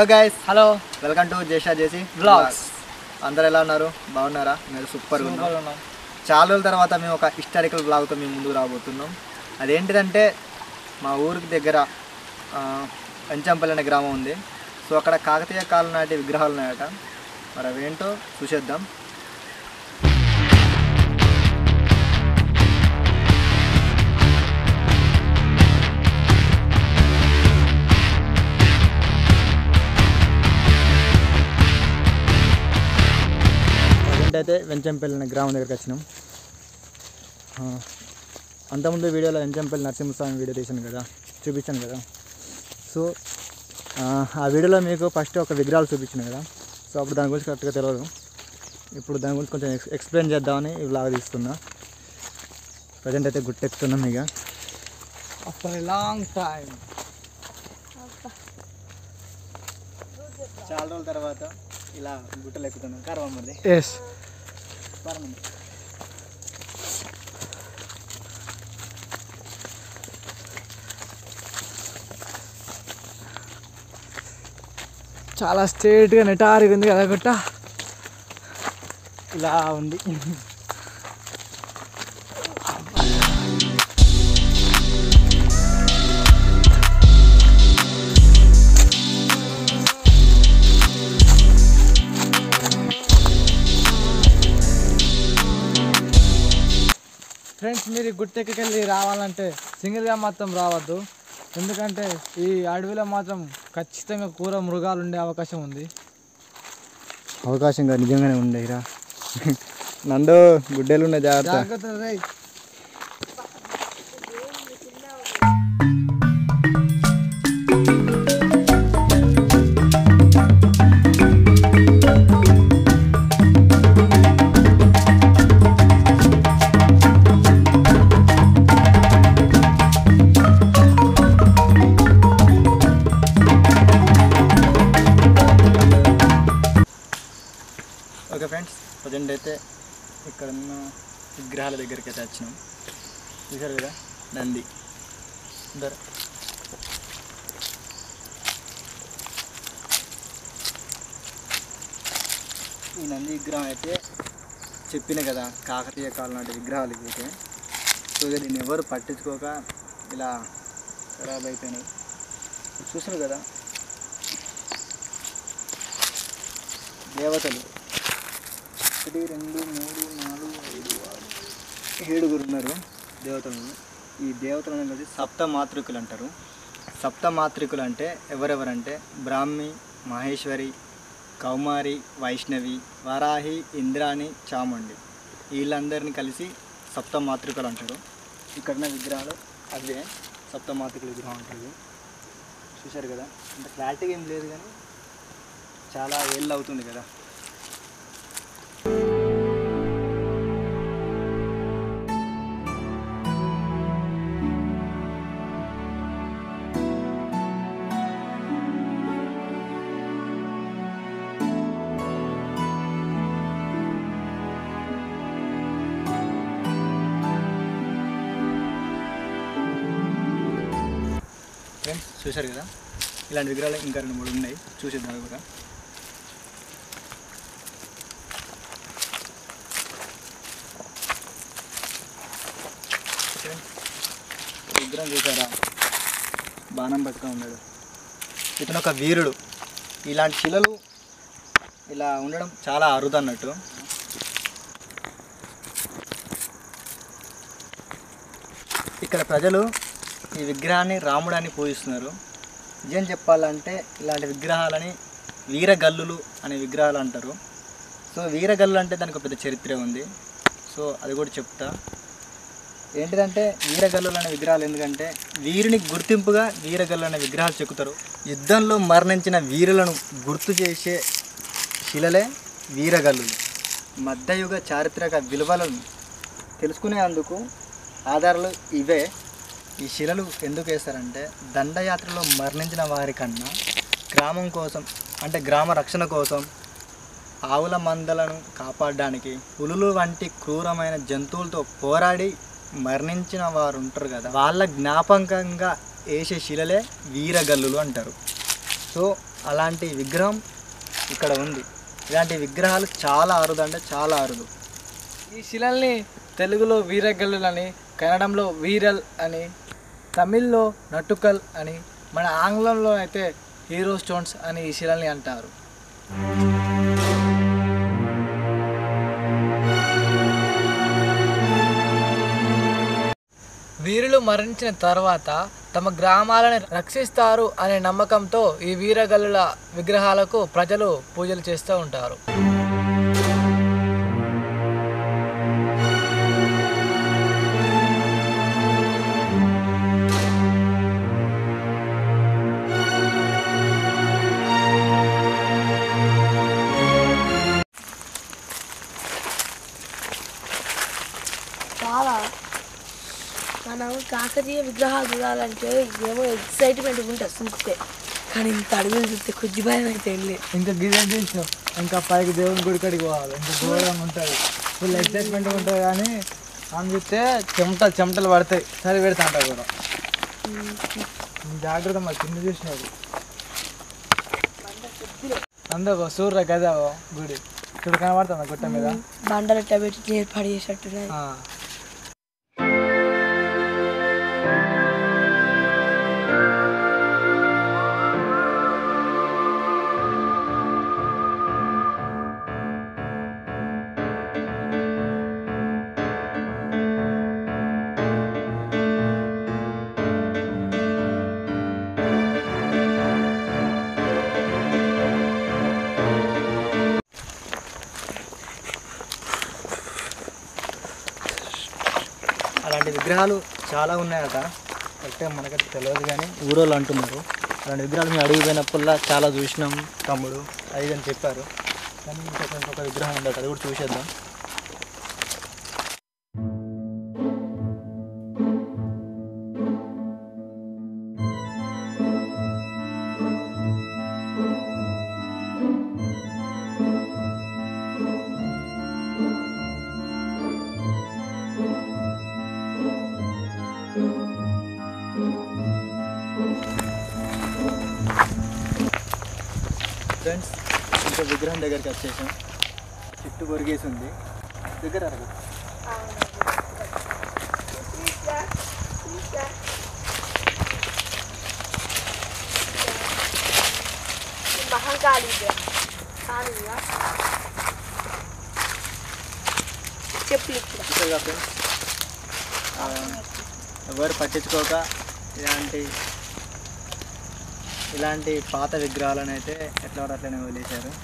Hello guys hello welcome to జేషా JC Vlogs. అందరు ఎలా ఉన్నారు బాగున్నారా మీరు సూపర్ ఉన్నాం సూపర్ ఉన్నాం చాలా రోజుల తర్వాత మేము ఒక హిస్టారికల్ బ్లాగ్తో మేము ముందుకు రాబోతున్నాం అదేంటిదంటే మా ఊరికి దగ్గర ఆ, అంచంపల్లి అనే గ్రామం ఉంది సో అక్కడ కాకతీయ కాలం నాటి విగ్రహాలు ఉన్నాయట మరి అవేంటో చూసేద్దాం ప్రజెంట్ అయితే వెంచంపల్లి అనే గ్రామం దగ్గరికి వచ్చినాం ఆ, అంతకుముందు వీడియోలో వెంచంపల్లి నరసింహస్వామి వీడియో తీసాను కదా చూపించాను కదా సో ఆ, ఆ వీడియోలో మీకు ఫస్ట్ ఒక విగ్రహాలు చూపించాను కదా సో అప్పుడు దాని గురించి కరెక్ట్గా తెలియదు ఇప్పుడు దాని గురించి కొంచెం ఎక్స్ ఎక్స్ప్లెయిన్ చేద్దామని ఈ లాగా తీస్తున్నా ప్రజెంట్ అయితే గుట్టెక్కుతున్నాం ఇక ఆఫ్టర్ లాంగ్ టైం చాలా రోజుల తర్వాత ఇలా గుట్టలు ఎక్కుతున్నాం కరవ మరి ఎస్ చాలా స్ట్రేట్గా నెటారిగా ఉంది కదా గుట్ట ఇలా ఉంది ఫ్రెండ్స్ మీరు ఈ గుట్టెక్కకెళ్ళి రావాలంటే సింగిల్గా మాత్రం రావద్దు ఎందుకంటే ఈ అడవిలో మాత్రం ఖచ్చితంగా కూర మృగాలు ఉండే అవకాశం ఉంది అవకాశంగా నిజంగానే ఉండేరా నందు గుడ్డెలు ఉన్నాయి జాగ్రత్త జాగ్రత్త రేయ్. ఓకే ఫ్రెండ్స్ ప్రజెంట్ అయితే ఇక్కడ ఉన్న విగ్రహాల దగ్గరికి అయితే వచ్చినాం చూసారు కదా నంది దర ఈ నంది విగ్రహం అయితే చెప్పిన కదా కాకతీయ కాలం నాటి విగ్రహాలు ఇవి అయితే సో ఇక దీన్ని ఎవరు పట్టించుకోక ఇలా ఖరాబ్ అయిపోయినాయి చూసారు కదా దేవతలు ఒకటి రెండు మూడు నాలుగు ఐదు ఆరు ఏడుగురు ఉన్నారు దేవతలు ఈ దేవతలు అనేది సప్త మాతృకులు అంటారు సప్త మాతృకులు అంటే ఎవరెవరంటే బ్రాహ్మి మహేశ్వరి కౌమారి వైష్ణవి వరాహి ఇంద్రాణి చాముండి వీళ్ళందరినీ కలిసి సప్త మాతృకులు అంటారు ఇక్కడ ఉన్న విగ్రహాలు అదే సప్త మాతృకుల విగ్రహం ఉంటుంది చూశారు కదా అంత క్లారిటీగా ఏం లేదు కానీ చాలా ఏళ్ళు అవుతుంది కదా ఫ్రెండ్స్ చూశారు కదా ఇలాంటి విగ్రహాలు ఇంకా రెండు మూడు ఉన్నాయి చూసేద్దాం అవి కూడా ఫ్రెండ్స్, ఈ విగ్రహం చూసారా బాణం పట్టుకొని ఉన్నాడు ఇతను ఒక వీరుడు ఇలాంటి శిలలు ఇలా ఉండడం చాలా అరుదు అన్నట్టు ఇక్కడ ప్రజలు ఈ విగ్రహాన్ని రాముడాన్ని పూజిస్తున్నారు నిజం చెప్పాలంటే ఇలాంటి విగ్రహాలని వీరగల్లులు అనే విగ్రహాలు అంటారు సో వీరగల్లు అంటే దానికి ఒక పెద్ద చరిత్ర ఉంది సో అది కూడా చెప్తా ఏంటిదంటే వీరగల్లులు అనే విగ్రహాలు ఎందుకంటే వీరిని గుర్తింపుగా వీరగల్లు అనే విగ్రహాలు చెక్కుతారు యుద్ధంలో మరణించిన వీరులను గుర్తు చేసే శిలలే వీరగల్లులు మధ్యయుగ చారిత్రక విలువలను తెలుసుకునేందుకు ఆధారాలు ఇవే ఈ శిలలు ఎందుకు వేస్తారంటే దండయాత్రలో మరణించిన వారి కన్నా గ్రామం కోసం అంటే గ్రామ రక్షణ కోసం ఆవుల మందలను కాపాడడానికి పులులు వంటి క్రూరమైన జంతువులతో పోరాడి మరణించిన వారు ఉంటారు కదా వాళ్ళ జ్ఞాపకంగా వేసే శిలలే వీరగల్లులు అంటారు సో అలాంటి విగ్రహం ఇక్కడ ఉంది ఇలాంటి విగ్రహాలు చాలా అరుదు అంటే చాలా అరుదు ఈ శిలల్ని తెలుగులో వీరగల్లులని కన్నడంలో వీరల్ అని తమిళ్లో నటుకల్ అని మన ఆంగ్లంలో అయితే హీరో స్టోన్స్ అని ఈ శిలల్ని అంటారు వీరులు మరణించిన తర్వాత తమ గ్రామాలను రక్షిస్తారు అనే నమ్మకంతో ఈ వీరగల్లుల విగ్రహాలకు ప్రజలు పూజలు చేస్తూ ఉంటారు చాలా మనం కాకతీయ విగ్రహాలు చూడాలంటే ఏమో ఎక్సైట్మెంట్ ఉంటుంది చూస్తే కానీ ఇంత అడుగులు చూస్తే కొద్ది భయం అయితే ఏం లేదు ఇంకా గిజన్ చూసినాం ఇంకా పైకి దేవుని గుడి కాడికి పోవాలి ఇంకా దూరంగా ఉంటుంది ఫుల్ ఎక్సైట్మెంట్ ఉంటుంది కానీ అని చూస్తే చెమటలు చెమటలు పడతాయి సరి పెడతా అంటారు కూడా జాగ్రత్త మరి కింద చూసినాడు అందరూ సూర్య గదా గుడి ఇక్కడ కనబడుతుంది గుట్ట మీద బండలు ఎట్లా పెట్టి ఏర్పాటు చేసేట్టున్నాయి ఆ. అలాంటి విగ్రహాలు చాలా ఉన్నాయట కరెక్ట్గా మనకైతే తెలియదు కానీ ఊరోళ్ళు అంటున్నారు అలాంటి విగ్రహాలు మేము అడిగిపోయినప్పుల్లా చాలా చూసినాం తమ్ముడు అది ఇది అని చెప్పారు కానీ ఇంకొక ఇంకొక విగ్రహం ఉండదు అది కూడా చూసేద్దాం ఫ్రెండ్స్ ఇంకో విగ్రహం దగ్గరికి వచ్చేసాం చుట్టూ కొరిగేసి ఉంది దగ్గర అరగదు మహంకాళి చెప్పు చూసారుగా ఫ్రెండ్స్ ఆ, ఎవరు పట్టించుకోక ఇలాంటి ఇలాంటి పాత విగ్రహాలను అయితే ఎట్లా పడితే అట్లనే వదిలేశారు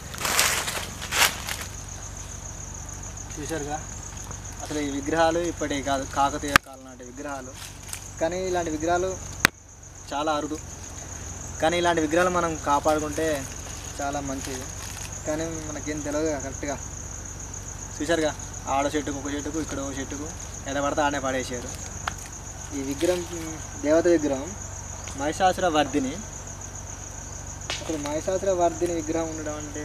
చూశారుగా అసలు ఈ విగ్రహాలు ఇప్పటి కాదు కాకతీయ కాలం నాటి విగ్రహాలు కానీ ఇలాంటి విగ్రహాలు చాలా అరుదు కానీ ఇలాంటి విగ్రహాలు మనం కాపాడుకుంటే చాలా మంచిది కానీ మనకేం తెలియదు కరెక్ట్గా చూశారుగా ఆడ చెట్టుకు ఒక చెట్టుకు ఇక్కడ ఒక చెట్టుకు ఎక్కడ పడితే ఆడనే పడేసారు ఈ విగ్రహం ఉమ్, దేవత విగ్రహం మహిషాసుర వర్ధిని అసలు మహిషాసుర వర్ధిని విగ్రహం ఉండడం అంటే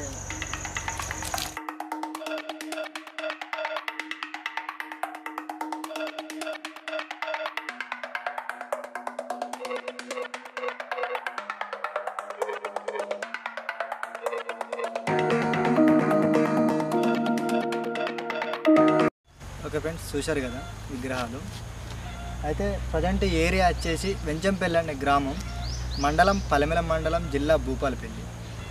ఓకే ఫ్రెండ్స్ చూశారు కదా విగ్రహాలు అయితే ప్రజెంట్ ఏరియా వచ్చేసి వెంచంపల్లి అనే గ్రామం మండలం పలమెల మండలం జిల్లా భూపాలపల్లి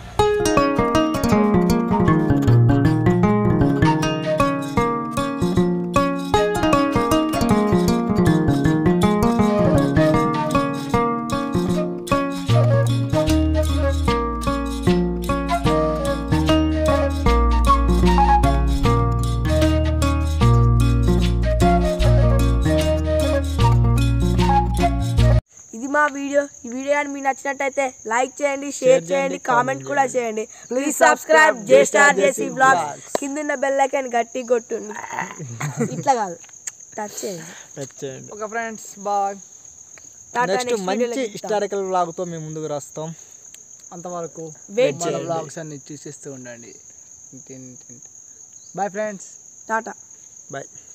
ఇది మా వీడియో ఈ వీడియో కానీ మీకు నచ్చినట్టయితే లైక్ చేయండి షేర్ చేయండి కామెంట్ కూడా చేయండి please subscribe J star JC vlogs కింద బెల్ ఐకాన్ గట్టి కొట్టుండి ఇట్లా కాదు టచ్ చేయండి okay friends bye tata next next మంచి వీడియోలో కలుద్దాం. హిస్టారికల్ బ్లాగ్తో మేము ముందుకు వస్తాం అంతవరకు Wait మన చేయండి. బ్లాగ్స్ అన్ని చూసిస్తూ ఉండండి బాయ్ ఫ్రెండ్స్ టాటా బాయ్